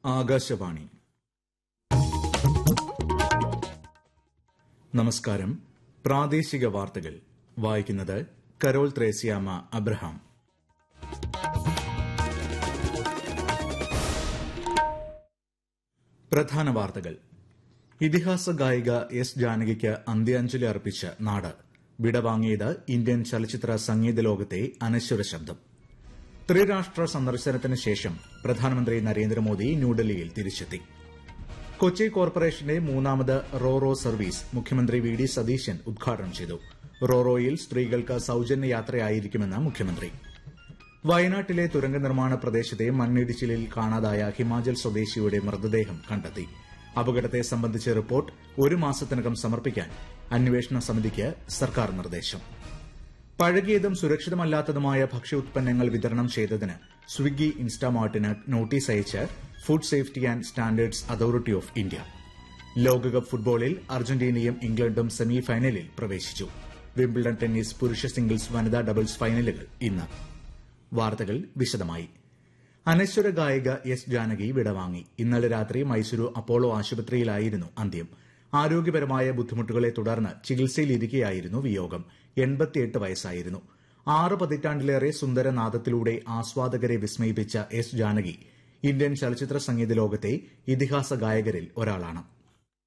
ആകാശവാണി നമസ്കാരം പ്രാദേശിക വാർത്തകൾ വായിക്കുന്നത് കരോൾ ത്രേസ്യാമ അബ്രഹാം പ്രധാന വാർത്തകൾ ഇതിഹാസ ഗായിക എസ് ജാനകിക്ക് അന്ത്യാഞ്ജലി അർപ്പിച്ച് നാട് വിടവാങ്ങിയത് ഇന്ത്യൻ ചലച്ചിത്ര സംഗീത ലോകത്തെ അനശ്വര ശബ്ദം ത്രിരാഷ്ട്ര സന്ദർശനത്തിന് ശേഷം പ്രധാനമന്ത്രി നരേന്ദ്രമോദി ന്യൂഡൽഹിയിൽ തിരിച്ചെത്തി കൊച്ചി കോർപ്പറേഷന്റെ മൂന്നാമത് റോറോ സർവീസ് മുഖ്യമന്ത്രി വി ഡി സതീശൻ ഉദ്ഘാടനം ചെയ്തു റോറോയിൽ സ്ത്രീകൾക്ക് സൌജന്യ യാത്രയായിരിക്കുമെന്ന് മുഖ്യമന്ത്രി വയനാട്ടിലെ തുരങ്ക നിർമ്മാണ പ്രദേശത്തെ മണ്ണിടിച്ചിലിൽ കാണാതായ ഹിമാചൽ സ്വദേശിയുടെ മൃതദേഹം കണ്ടെത്തി അപകടത്തെ സംബന്ധിച്ച റിപ്പോർട്ട് ഒരു മാസത്തിനകം സമർപ്പിക്കാൻ അന്വേഷണ സമിതിക്ക് സർക്കാർ നിർദ്ദേശം പഴകിയതും സുരക്ഷിതമല്ലാത്തതുമായ ഭക്ഷ്യ ഉത്പന്നങ്ങൾ വിതരണം ചെയ്തതിന് സ്വിഗ്ഗി ഇൻസ്റ്റാമാർട്ടിന് നോട്ടീസ് അയച്ച് food safety and standards authority of India ലോകകപ്പ് ഫുട്ബോളിൽ അർജന്റീനയും ഇംഗ്ലണ്ടും സെമി ഫൈനലിൽ പ്രവേശിച്ചു വിംബിൾഡൺ ടെന്നീസ് പുരുഷ സിംഗിൾസ് വനിതാ ഡബിൾസ് ഫൈനലുകൾ ഇന്ന് വാർത്തകൾ വിശദമായി അനശ്വര ഗായിക എസ് ജാനകി വിടവാങ്ങി ഇന്നലെ രാത്രി മൈസൂരു അപ്പോളോ ആശുപത്രിയിലായിരുന്നു അന്ത്യം ആരോഗ്യപരമായ ബുദ്ധിമുട്ടുകളെ തുടർന്ന് ചികിത്സയിലിരിക്കെയായിരുന്നു വിയോഗം എൺപത്തിയെട്ട് വയസ്സായിരുന്നു ആറ് പതിറ്റാണ്ടിലേറെ സുന്ദരനാദത്തിലൂടെ ആസ്വാദകരെ വിസ്മയിപ്പിച്ച എസ് ജാനകി ഇന്ത്യൻ ചലച്ചിത്ര സംഗീത ലോകത്തെ ഇതിഹാസ ഗായകരിൽ ഒരാളാണ്